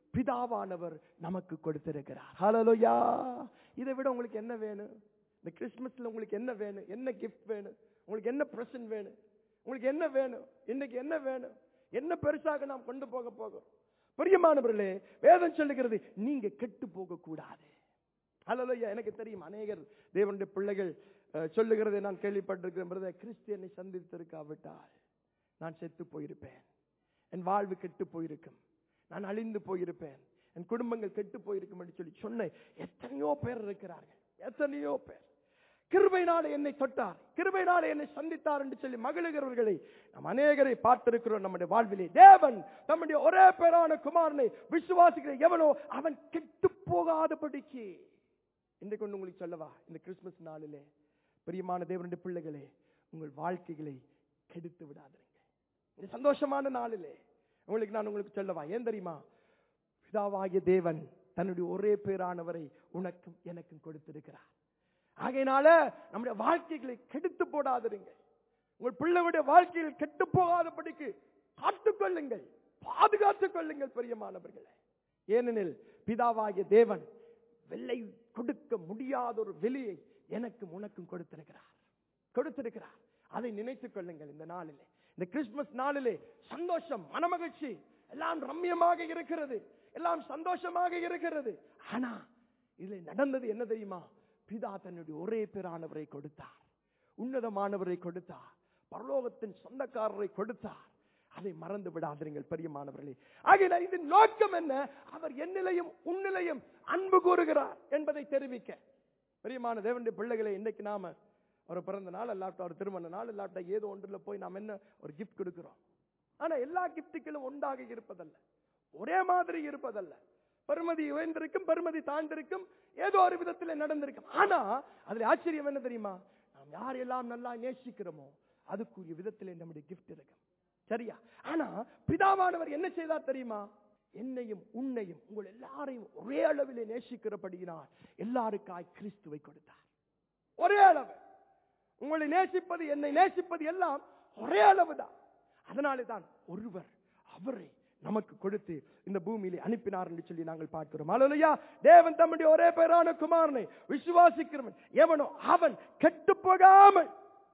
பிதாவானவர் நமக்கு கொடுத்திருக்கிறார் ஹalleluya இதை விட உங்களுக்கு என்ன வேணும் இந்த கிறிஸ்மஸ்ல உங்களுக்கு என்ன வேணும் என்ன கிஃப்ட் வேணும் உங்களுக்கு என்ன பிரசன்ட் வேணும் உங்களுக்கு என்ன வேணும் இன்னைக்கு என்ன வேணும் என்ன பெருசாக நாம் கொண்டு போக போகிறோம் பிரியமானவர்களே வேதம் சொல்லுகிறது நீங்க கெட்டு போக கூடாது ஹalleluya எனக்கு தெரியும் அநேகர் தேவனுடைய பிள்ளைகள் அஹ், சொல்லுகிறதை நான் கேள்விப்பட்டிருக்கிறேன் பிரதர் கிறிஸ்தியனை சந்தித்திருக்காவிட்டால் நான் செத்து போயிருப்பேன் என் வாழ்வு கெட்டு போயிருக்கும் நான் அழிந்து போயிருப்பேன் என் குடும்பங்கள் கெட்டு போயிருக்கும் என்று சொல்லி சொன்ன எத்தனையோ பேர் இருக்கிறார்கள் எத்தனையோ பேர் கிருபையினாலே என்னை தொட்டார் கிருபையினாலே என்னை சந்தித்தார் என்று சொல்லி மகிழுகிறவர்களை நாம் அநேகரை பார்த்திருக்கிறோம் நம்முடைய வாழ்விலே தேவன் தம்முடைய ஒரே பேரான குமாரனை விசுவாசிக்கிற எவனோ அவன் கெட்டு போகாதபடிக்கு இன்றைக்கு ஒன்று உங்களுக்கு சொல்லவா இந்த கிறிஸ்துமஸ் நாளிலே பிரியமான தேவனுடைய பிள்ளைகளே உங்கள் வாழ்க்கைகளை கெடுத்து விடாதீங்க இந்த சந்தோஷமான நாளிலே உங்களுக்கு நான் உங்களுக்கு சொல்லவா ஏன் தெரியுமா பிதாவாகிய தேவன் தன்னுடைய ஒரே பேரானவரை உனக்கும் எனக்கும் கொடுத்திருக்கிறார் ஆகையினால நம்முடைய வாழ்க்கைகளை கெடுத்து போடாதீங்க உங்கள் பிள்ளைகளுடைய வாழ்க்கையில் கெட்டு போகாதபடிக்கு காத்துக் கொள்ளுங்கள் பாதுகாத்துக் கொள்ளுங்கள் பிரியமானவர்களே ஏனெனில் பிதாவாகிய தேவன் வெள்ளை கொடுக்க முடியாத ஒரு வெளியை எனக்கும் உனக்கும் கொடுத்திருக்கிறார் கொடுத்திருக்கிறார் அதை நினைத்துக் கொள்ளுங்கள் இந்த நாளிலே இந்த கிறிஸ்துமஸ் நாளிலே சந்தோஷம் மனமகிழ்ச்சி எல்லாம் ரம்யமாக இருக்கிறது எல்லாம் சந்தோஷமாக இருக்கிறது ஆனா இதுல நடந்தது என்ன தெரியுமா பிதா தன்னுடைய ஒரே பேரானவரை கொடுத்தார் உன்னதமானவரை கொடுத்தார் பரலோகத்தின் சொந்தக்காரரை கொடுத்தார் அதை மறந்து விடாதீர்கள் பெரியமானவர்களே ஆகையில இதன் நோக்கம் என்ன அவர் என்னிலையும் உன்னிலையும் அன்பு கூறுகிறார் என்பதை தெரிவிக்க பெரியமான தேவனுடைய பிள்ளைகளை இன்னைக்கு நாம ஒரு பிறந்த நாள் இல்லாட்ட ஒரு திருமண நாள் இல்லாட்ட ஏதோ ஒன்றுல போய் நாம் என்ன ஒரு கிஃப்ட் கொடுக்கிறோம் ஆனா எல்லா கிஃப்ட்டுகளும் ஒன்றாக இருப்பதல்ல ஒரே மாதிரி இருப்பதல்ல பெருமதி உயர்ந்திருக்கும் பெருமதி தாழ்ந்திருக்கும் ஏதோ ஒரு விதத்தில் நடந்திருக்கும் ஆனா அதுல ஆச்சரியம் என்ன தெரியுமா நாம் யாரெல்லாம் நல்லா நேசிக்கிறோமோ அதுக்குரிய விதத்திலே நம்முடைய கிஃப்ட் இருக்கும் சரியா ஆனா பிதாவானவர் என்ன செய்தார் தெரியுமா என்னையும் உன்னையும் உங்கள் எல்லாரையும் ஒரே அளவிலே நேசிக்கிறபடியினால் எல்லாருக்காய் கிறிஸ்துவை கொடுத்தார் ஒரே அளவு உங்களை நேசிப்பது என்னை நேசிப்பது எல்லாம் ஒரே அளவுதான் அதனாலே தான் ஒருவர் அவரை நமக்கு கொடுத்து இந்த பூமியிலே அனுப்பினார் என்று சொல்லி நாங்கள் பார்க்கிறோம் அல்லையா தேவன் தம்முடைய ஒரே பேரான குமாரனை விசுவாசிக்கிறவன் எவனோ அவன் கெட்டு போகாமல்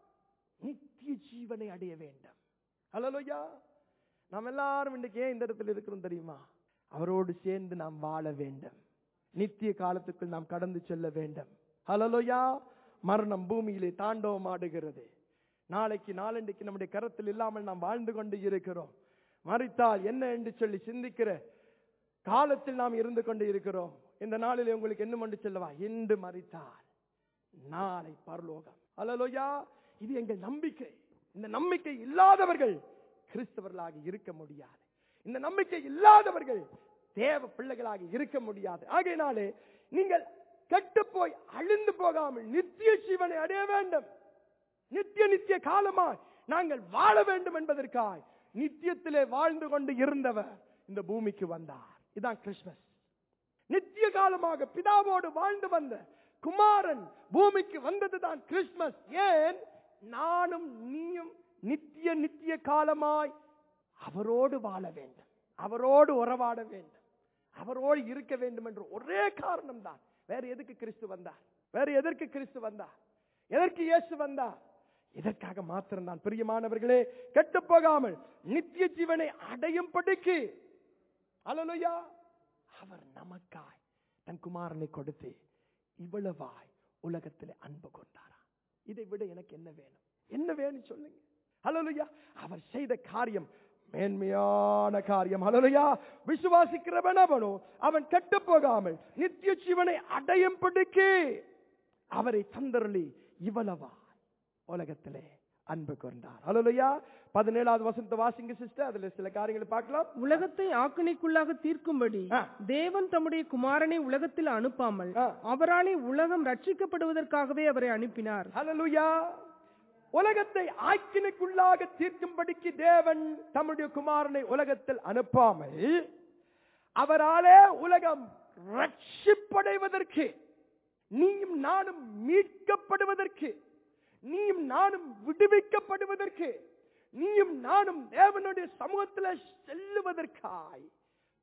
நித்திய ஜீவனை அடைய வேண்டும் அல்லையா நாம் எல்லாரும் இன்றைக்கு ஏன் இந்த இடத்துல இருக்கிறோம் தெரியுமா அவரோடு சேர்ந்து நாம் வாழ வேண்டும் நித்திய காலத்துக்குள் நாம் கடந்து செல்ல வேண்டும் ஹலலோயா மரணம் பூமியிலே தாண்டவம் ஆடுகிறது நாளைக்கு நாளண்டைக்கு நம்முடைய கரத்தில் இல்லாமல் நாம் வாழ்ந்து கொண்டு இருக்கிறோம் மறித்தால் என்ன என்று சொல்லி சிந்திக்கிற காலத்தில் நாம் இருந்து கொண்டு இருக்கிறோம் இந்த நாளிலே உங்களுக்கு என்ன என்று சொல்லவா இன்று மறித்தால் நாளை பரலோகம் அல்லலோயா இது எங்கள் நம்பிக்கை இந்த நம்பிக்கை இல்லாதவர்கள் கிறிஸ்தவர்களாக இருக்க முடியாது இந்த நம்பிக்கை இல்லாதவர்கள் தேவ பிள்ளைகளாக இருக்க முடியாது ஆகையினாலே நீங்கள் கெட்டு போய் அழிந்து போகாமல் நித்திய ஜீவனை அடைய வேண்டும் நித்திய நித்திய காலமாய் நாங்கள் வாழ வேண்டும் என்பதற்காய் நித்தியத்திலே வாழ்ந்து கொண்டு இருந்தவர் இந்த பூமிக்கு வந்தார் இதான் கிறிஸ்துமஸ் நித்திய காலமாக பிதாவோடு வாழ்ந்து வந்த குமாரன் பூமிக்கு வந்ததுதான் கிறிஸ்துமஸ் ஏன் நானும் நீயும் நித்திய நித்திய காலமாய் அவரோடு வாழ வேண்டும் அவரோடு உறவாட வேண்டும் அவரோடு இருக்க வேண்டும் என்ற ஒரே காரணம் தான் வேற எதுக்கு கிறிஸ்து வந்தார் வேற எதற்கு கிறிஸ்து வந்தார் எதற்கு இயேசு வந்தார் இதற்காக மாத்திரம் தான் பிரியமானவர்களே கெட்டு போகாமல் நித்திய ஜீவனை அடையும் படிக்கு அலலுயா அவர் நமக்காய் தன் குமாரனை கொடுத்து இவ்வளவாய் உலகத்தில் அன்பு கொண்டாரா இதை விட எனக்கு என்ன வேணும் என்ன வேணும் சொல்லுங்க ஹலலுயா அவர் செய்த காரியம் மேன்மையான காரியம் ஹலலுயா விசுவாசிக்கிறவன் அவனோ அவன் கெட்டு போகாமல் நித்திய ஜீவனை அடையும் பிடிக்கு அவரை தந்தரளி இவ்வளவா உலகத்திலே அன்பு கொண்டார் ஹலலுயா பதினேழாவது வசந்த வாசிங்க சிஸ்டர் அதுல சில காரியங்களை பார்க்கலாம் உலகத்தை ஆக்கினைக்குள்ளாக தீர்க்கும்படி ஆ. தேவன் தம்முடைய குமாரனை உலகத்தில் அனுப்பாமல் ஆ. அவராலே உலகம் ரட்சிக்கப்படுவதற்காகவே அவரை அனுப்பினார் ஹalleluya உலகத்தை ஆக்கினைக்குள்ளாக தீர்க்கும்படிக்கு தேவன் தம்முடைய குமாரனை உலகத்தில் அனுப்பாமல் அவராலே உலகம் ரட்சிப்படைவதற்கு நீயும் நானும் மீட்கப்படுவதற்கு நீயும் நானும் விடுவிக்கப்படுவதற்கு நீயும் நானும் தேவனுடைய சமூகத்தில் செல்லுவதற்காய்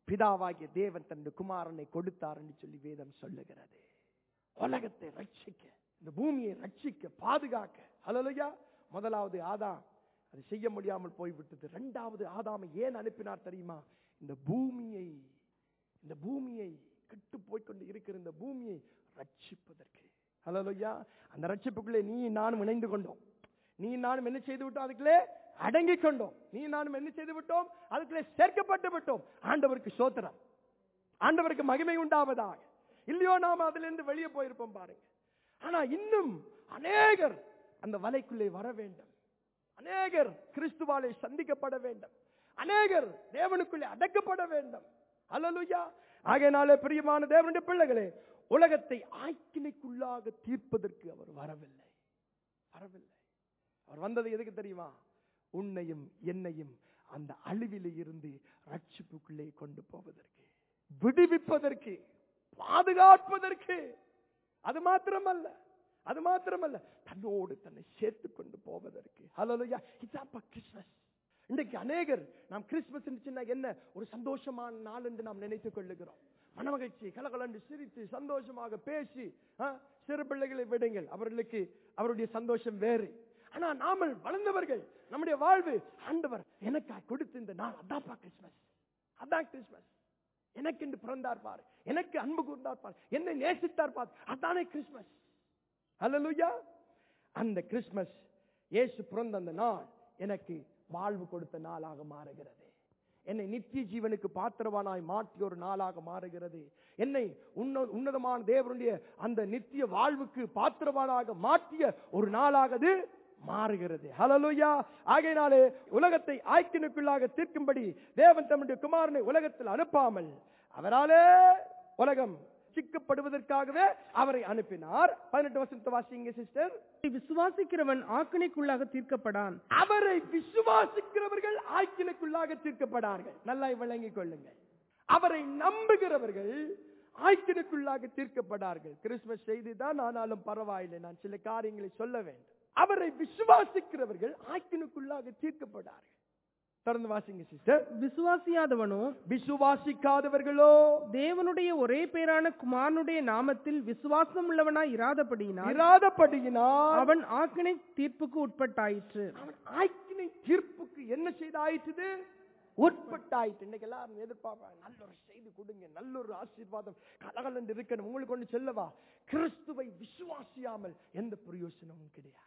பிதாவாகிய தேவன் தன்னுடைய குமாரனை கொடுத்தார் என்று சொல்லி வேதம் சொல்லுகிறது உலகத்தை ரட்சிக்க இந்த பூமியை ரட்சிக்க பாதுகாக்க ஹalleluya முதலாவது ஆதாம் அது செய்ய முடியாமல் போய்விட்டது இரண்டாவது ஆதாமை ஏன் அனுப்பினார் தெரியுமா இந்த பூமியை இந்த பூமியை கெட்டு போய்க்கொண்டு இருக்கிற இந்த பூமியை ரட்சிப்பதற்கு ஹalleluya அந்த ரட்சிப்புக்குள்ளே நீ நானும் இணைந்து கொண்டோம் நீ நானும் என்ன செய்து விட்டோம் அதுக்குள்ளே அடங்கிக் கொண்டோம் நீ நானும் என்ன செய்து விட்டோம் அதுக்குள்ளே சேர்க்கப்பட்டு விட்டோம் ஆண்டவருக்கு சோத்திரம் ஆண்டவருக்கு மகிமை உண்டாவதாக இல்லையோ நாம அதிலிருந்து வெளியே போயிருப்போம் பாருங்க ஆனா இன்னும் அநேகர் அந்த வலைக்குள்ளே வர வேண்டும் அநேகர் கிறிஸ்துவாலே சந்திக்கப்பட வேண்டும் அநேகர் தேவனுக்குள்ளே அடக்கப்பட வேண்டும் அல்லலுயா ஆகையினாலே பிரியமான தேவனுடைய பிள்ளைகளே உலகத்தை ஆக்கினைக்குள்ளாக தீர்ப்பதற்கு அவர் வரவில்லை வரவில்லை அவர் வந்தது எதுக்கு தெரியுமா உன்னையும் என்னையும் அந்த அழிவிலே இருந்து ரட்சிப்புக்குள்ளே கொண்டு போவதற்கு விடுவிப்பதற்கு பாதுகாப்பதற்கு அது மாத்திரமல்ல அது மாத்திரமல்ல தன்னோடு தன்னை சேர்த்து கொண்டு போவதற்கு ஹalleluya இதாப்பா கிறிஸ்மஸ் இன்றைக்கு அநேகர் நாம் கிறிஸ்மஸ் சொன்னா என்ன ஒரு சந்தோஷமான நாள் என்று நாம் நினைத்துக் கொள்ளுகிறோம் மனமகிழ்ச்சி கலகலண்டு சிரித்து சந்தோஷமாக பேசி ஆ, சிறு பிள்ளைகளை விடுங்கள் அவர்களுக்கு அவருடைய சந்தோஷம் வேறு ஆனா நாமல் வளர்ந்தவர்கள் நம்முடைய வாழ்வு ஆண்டவர் எனக்காக கொடுத்த இந்த நாள் அதான்ப்பா கிறிஸ்மஸ் அதான் கிறிஸ்மஸ் எனக்கு என்று பிறந்தார் பார் எனக்கு அன்பு கூர்ந்தார் பார் என்னை நேசித்தார் பார் அதானே கிறிஸ்மஸ் அல்லலுயா அந்த கிறிஸ்மஸ் இயேசு பிறந்த அந்த நாள் எனக்கு வாழ்வு கொடுத்த நாளாக மாறுகிறது என்னை நித்திய ஜீவனுக்கு பாத்திரவானாய் மாற்றிய ஒரு நாளாக மாறுகிறது என்னை உன்ன- உன்னதமான தேவனுடைய அந்த நித்திய வாழ்வுக்கு பாத்திரவானாக மாற்றிய ஒரு நாளாக அது மாறுகிறது ஹalleluya ஆகையினாலே உலகத்தை ஆய்க்கினுக்குள்ளாக தீர்க்கும்படி தேவன் தம்முடைய குமாரனை உலகத்தில் அனுப்பாமல் அவராலே உலகம் சிக்கப்படுவதற்காகவே அவரை அனுப்பினார் பதினெட்டு வருஷத்தை வாசிங்க சிஸ்டர் விசுவாசிக்கிறவன் ஆக்கினைக்குள்ளாக தீர்க்கப்படான் அவரை விசுவாசிக்கிறவர்கள் ஆய்க்கினுக்குள்ளாக தீர்க்கப்படார்கள் நல்லா விளங்கிக் கொள்ளுங்கள் அவரை நம்புகிறவர்கள் ஆய்க்கினுக்குள்ளாக தீர்க்கப்படார்கள் கிறிஸ்துமஸ் செய்தி தான் ஆனாலும் பரவாயில்லை நான் சில காரியங்களை சொல்ல வேண்டும் அவரை விசுவாசிக்கிறவர்கள் ஆய்க்கினுக்குள்ளாக தீர்க்கப்படார்கள் தொடர்ந்து வாசிங்க சிஸ்டர் விசுவாசியாதவனோ விசுவாசிக்காதவர்களோ தேவனுடைய ஒரே பேரான குமாரனுடைய நாமத்தில் விசுவாசம் உள்ளவனாய் இராதபடியினால் இராதபடியினால் அவன் ஆக்கினை தீர்ப்புக்கு உட்பட்டாயிற்று அவன் ஆய்க்கினை தீர்ப்புக்கு என்ன செய்தாயிற்று உட்பட்டாயிற்று இன்னைக்கு எல்லாரும் எதிர்பார்ப்பாங்க நல்ல ஒரு செய்தி கொடுங்க நல்ல ஒரு ஆசீர்வாதம் கலகலண்டு இருக்கணும் உங்களுக்கு ஒண்ணு சொல்லவா கிறிஸ்துவை விசுவாசியாமல் எந்த பிரயோசனமும் கிடையாது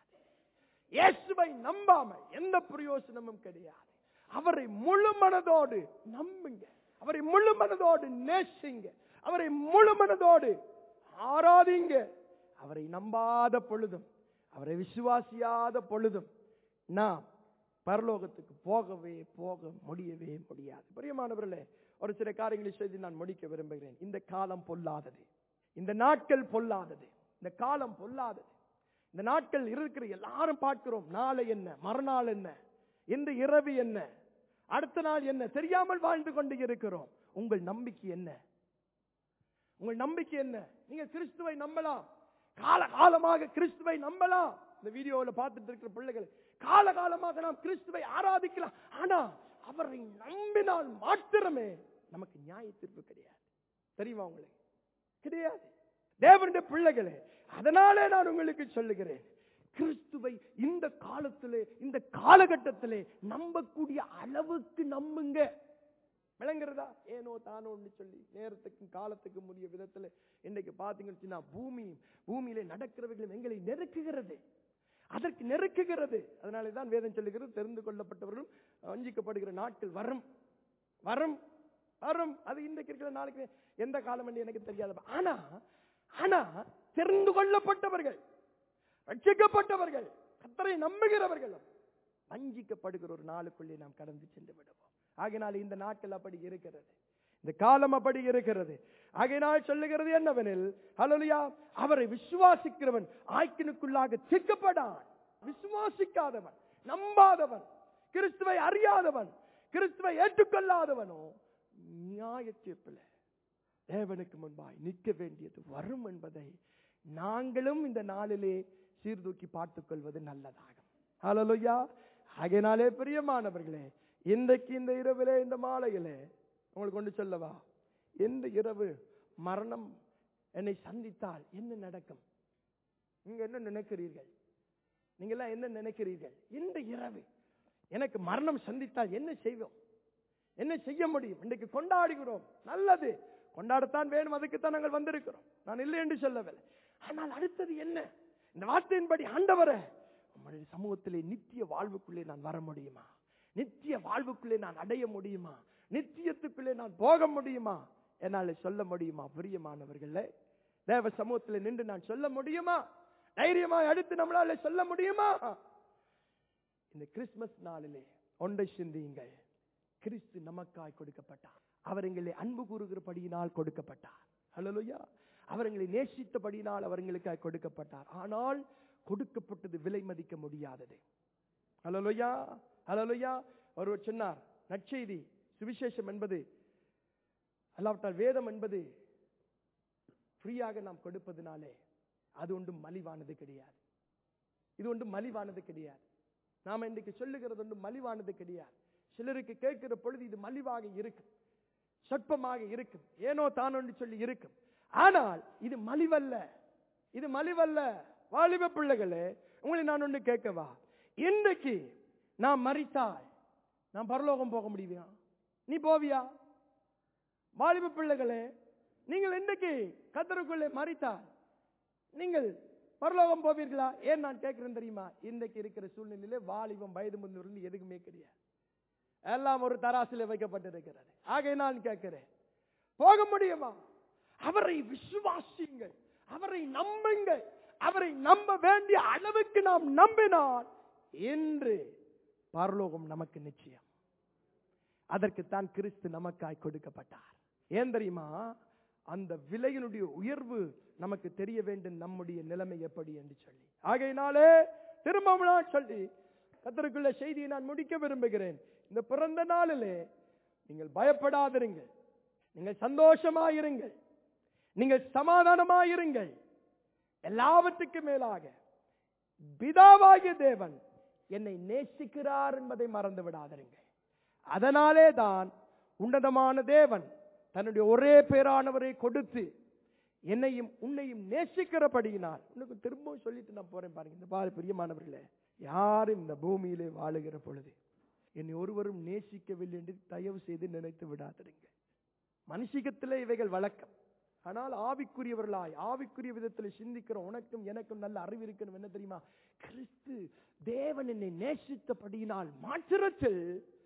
இயேசுவை நம்பாமல் எந்த பிரயோசனமும் கிடையாது அவரை முழு மனதோடு நம்புங்க அவரை முழு மனதோடு நேசிங்க அவரை முழு மனதோடு ஆராதிங்க அவரை நம்பாத பொழுதும் அவரை விசுவாசியாத பொழுதும் நாம் பரலோகத்துக்கு போகவே போக முடியவே முடியாது பிரியமானவர்களே ஒரு சில காரியங்களை செய்து நான் முடிக்க விரும்புகிறேன் இந்த காலம் பொல்லாதது இந்த நாட்கள் பொல்லாதது இந்த காலம் பொல்லாதது இந்த நாட்கள் இருக்கிற எல்லாரும் பார்க்கிறோம் நாளை என்ன மறுநாள் என்ன இந்த இரவு என்ன அடுத்த நாள் என்ன தெரியாமல் வாழ்ந்து கொண்டு இருக்கிறோம் உங்கள் நம்பிக்கை என்ன உங்கள் நம்பிக்கை என்ன நீங்க கிறிஸ்துவை நம்பலாம் கால காலமாக கிறிஸ்துவை நம்பலாம் இந்த வீடியோல பார்த்துட்டு இருக்கிற பிள்ளைகள் கால காலமாக நாம் கிறிஸ்துவை ஆராதிக்கலாம் ஆனா அவரை நம்பினால் மாத்திரமே நமக்கு நியாய தீர்ப்பு கிடையாது தெரியுமா உங்களுக்கு கிடையாது தேவனுடைய பிள்ளைகளே அதனாலே நான் உங்களுக்கு சொல்லுகிறேன் கிறிஸ்துவை இந்த காலத்திலே இந்த காலகட்டத்திலே நம்பக்கூடிய அளவுக்கு நம்புங்க விளங்குறதா ஏனோ தானோன்னு சொல்லி நேரத்துக்கும் காலத்துக்கும் உரிய விதத்துல இன்னைக்கு பாத்தீங்கன்னு சொன்னா பூமி பூமியிலே நடக்கிறவைகளும் எங்களை நெருக்குகிறது அதற்கு நெருக்குகிறது அதனாலே தான் வேதம் சொல்லுகிறது தெரிந்து கொள்ளப்பட்டவர்களும் வஞ்சிக்கப்படுகிற நாட்கள் வரும் வரும் வரும் அது இன்றைக்கு இருக்கிற நாளைக்கு எந்த காலம் என்று எனக்கு தெரியாது ஆனா ஆனா தெரிந்து கொள்ளப்பட்டவர்கள் ரட்சிக்கப்பட்டவர்கள் கத்தரை நம்புகிறவர்களும் வஞ்சிக்கப்படுகிற ஒரு நாளுக்குள்ளே நாம் கடந்து சென்று விடுவோம் ஆகையினால் இந்த நாட்கள் அப்படி இருக்கிறது இந்த காலம் அப்படி இருக்கிறது ஆகையினால் சொல்லுகிறது என்னவெனில் ஹalleluya அவரை விசுவாசிக்கிறவன் ஆய்க்கினுக்குள்ளாக சிக்கப்படான் விசுவாசிக்காதவன் நம்பாதவன் கிறிஸ்துவை அறியாதவன் கிறிஸ்துவை ஏற்றுக்கொள்ளாதவனோ நியாய தீர்ப்பில் தேவனுக்கு முன்பாய் நிற்க வேண்டியது வரும் என்பதை நாங்களும் இந்த நாளிலே சீர்தூக்கி பார்த்துக் கொள்வது நல்லதாகும் ஹalleluya ஆகையினாலே பிரியமானவர்களே இன்றைக்கு இந்த இரவிலே இந்த மாலையிலே உங்களுக்கு கொண்டு சொல்லவா எந்த இரவு மரணம் என்னை சந்தித்தால் என்ன நடக்கும் நீங்க என்ன நினைக்கிறீர்கள் நீங்க எல்லாம் என்ன நினைக்கிறீர்கள் இந்த இரவு எனக்கு மரணம் சந்தித்தால் என்ன செய்வோம் என்ன செய்ய முடியும் இன்றைக்கு கொண்டாடுகிறோம் நல்லது கொண்டாடத்தான் வேணும் அதுக்குத்தான் நாங்கள் வந்திருக்கிறோம் நான் இல்லை என்று சொல்லவில்லை ஆனால் அடுத்தது என்ன இந்த வார்த்தையின்படி ஆண்டவரே உம்முடைய சமூகத்திலே நித்திய வாழ்வுக்குள்ளே நான் வர முடியுமா நித்திய வாழ்வுக்குள்ளே நான் அடைய முடியுமா நித்தியத்துக்குள்ளே நான் போக முடியுமா என்னால சொல்ல முடியுமா பிரியமானவர்களே தேவ சமூகத்தில் நின்று நான் சொல்ல முடியுமா தைரியமா அடுத்து நம்மளால சொல்ல முடியுமா இந்த கிறிஸ்துமஸ் நாளிலே ஒன்றை சிந்தியுங்கள் கிறிஸ்து நமக்காய் கொடுக்கப்பட்டார் அவர் எங்களை அன்பு கூறுகிறபடியினால் கொடுக்கப்பட்டார் ஹalleluya அவர் எங்களை நேசித்தபடியினால் அவர் எங்களுக்காய் கொடுக்கப்பட்டார் ஆனால் கொடுக்கப்பட்டது விலை மதிக்க முடியாதது ஹalleluya ஹalleluya ஒருவர் சொன்னார் நற்செய்தி சுவிசேஷம் என்பது அல்லாவிட்டால் வேதம் என்பது ஃப்ரீயாக நாம் கொடுப்பதனாலே அது ஒன்றும் மலிவானது கிடையாது இது ஒன்றும் மலிவானது கிடையாது நாம இன்றைக்கு சொல்லுகிறது ஒன்றும் மலிவானது கிடையாது சிலருக்கு கேட்கிற பொழுது இது மலிவாக இருக்கும் சொற்பமாக இருக்கும் ஏனோ தானோன்னு சொல்லி இருக்கும் ஆனால் இது மலிவல்ல இது மலிவல்ல வாலிப பிள்ளைகளே உங்களை நான் ஒன்று கேட்கவா இன்றைக்கு நான் மறித்தால் நான் பரலோகம் போக முடியுமா நீ போவியா வாலிப பிள்ளைகளே நீங்கள் இன்றைக்கு கத்தருக்குள்ளே மறித்தால் நீங்கள் பரலோகம் போவீர்களா ஏன் நான் கேட்கிறேன் தெரியுமா இன்றைக்கு இருக்கிற சூழ்நிலையில வாலிபம் வயது முன்னு எதுக்குமே கிடையாது எல்லாம் ஒரு தராசில வைக்கப்பட்டிருக்கிறது ஆகை நான் கேட்கிறேன் போக முடியுமா அவரை விசுவாசியுங்கள் அவரை நம்புங்கள் அவரை நம்ப வேண்டிய அளவுக்கு நாம் நம்பினால் என்று பரலோகம் நமக்கு நிச்சயம் அதற்குத்தான் கிறிஸ்து நமக்காய் கொடுக்கப்பட்டார் ஏன் தெரியுமா அந்த விலையினுடைய உயர்வு நமக்கு தெரிய வேண்டும் நம்முடைய நிலைமை எப்படி என்று சொல்லி ஆகையினாலே திரும்பவும் நான் சொல்லி கத்தருக்குள்ள செய்தியை நான் முடிக்க விரும்புகிறேன் இந்த பிறந்த நாளிலே நீங்கள் பயப்படாதிருங்கள் நீங்கள் சந்தோஷமாயிருங்கள் நீங்கள் சமாதானமாயிருங்கள் எல்லாவற்றுக்கும் மேலாக பிதாவாகிய தேவன் என்னை நேசிக்கிறார் என்பதை மறந்து விடாதிருங்கள் அதனாலே தான் உன்னதமான தேவன் தன்னுடைய ஒரே பேரானவரை கொடுத்து என்னையும் உன்னையும் நேசிக்கிறபடியினால் உனக்கு திரும்பவும் சொல்லிட்டு நான் போறேன் பாருங்க இந்த பாரு பிரியமானவர்களே யாரும் இந்த பூமியிலே வாழுகிற பொழுது என்னை ஒருவரும் நேசிக்கவில்லை என்று தயவு செய்து நினைத்து விடாதிருங்க மனுஷிகத்திலே இவைகள் வழக்கம் ஆனால் ஆவிக்குரியவர்களாய் ஆவிக்குரிய விதத்தில் சிந்திக்கிற உனக்கும் எனக்கும் நல்ல அறிவு இருக்கணும் என்ன தெரியுமா கிறிஸ்து தேவன் என்னை நேசித்தபடியினால் மாற்றத்தில்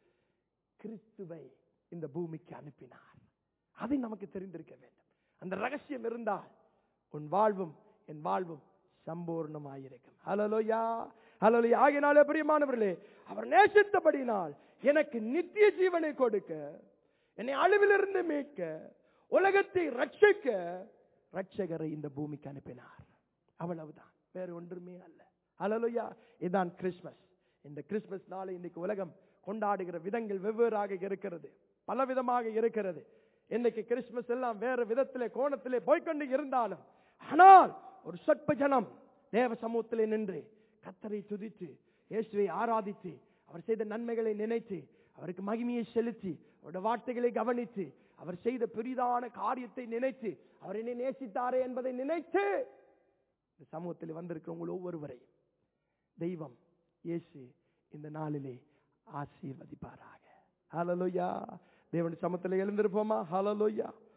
கிறிஸ்துவை இந்த பூமிக்கு அனுப்பினார் அதை நமக்கு தெரிந்திருக்க வேண்டும் அந்த ரகசியம் இருந்தால் உன் வாழ்வும் என் வாழ்வும் சம்பூர்ணமாயிருக்கும் ஹலலோயா ஹலோயா ஆகினாலே பிரியமானவர்களே அவர் நேசித்தபடினால் எனக்கு நித்திய ஜீவனை கொடுக்க என்னை அழிவிலிருந்து மீட்க உலகத்தை ரட்சிக்க ரட்சகரை இந்த பூமிக்கு அனுப்பினார் அவ்வளவுதான் வேற ஒன்றுமே அல்ல ஹலலோயா இதுதான் கிறிஸ்மஸ் இந்த கிறிஸ்மஸ் நாளை இன்னைக்கு உலகம் கொண்டாடுகிற விதங்கள் வெவ்வேறாக இருக்கிறது பலவிதமாக இருக்கிறது இன்னைக்கு கிறிஸ்துமஸ் எல்லாம் வேற விதத்திலே கோணத்திலே போய்க்கொண்டு இருந்தாலும் ஆனால் ஒரு சொற்ப ஜனம் தேவ சமூகத்திலே நின்று கத்தரை துதித்து இயேசுவை ஆராதித்து அவர் செய்த நன்மைகளை நினைத்து அவருக்கு மகிமையை செலுத்தி அவருடைய வார்த்தைகளை கவனித்து அவர் செய்த பெரிதான காரியத்தை நினைத்து அவர் என்னை நேசித்தாரே என்பதை நினைத்து இந்த சமூகத்தில் வந்திருக்கிற உங்கள் ஒவ்வொருவரையும் தெய்வம் இயேசு இந்த நாளிலே ஆசீர்வதிப்பாராக ஹalleluya தேவன் சமத்தில் எழுந்திருப்போமா ஹalleluya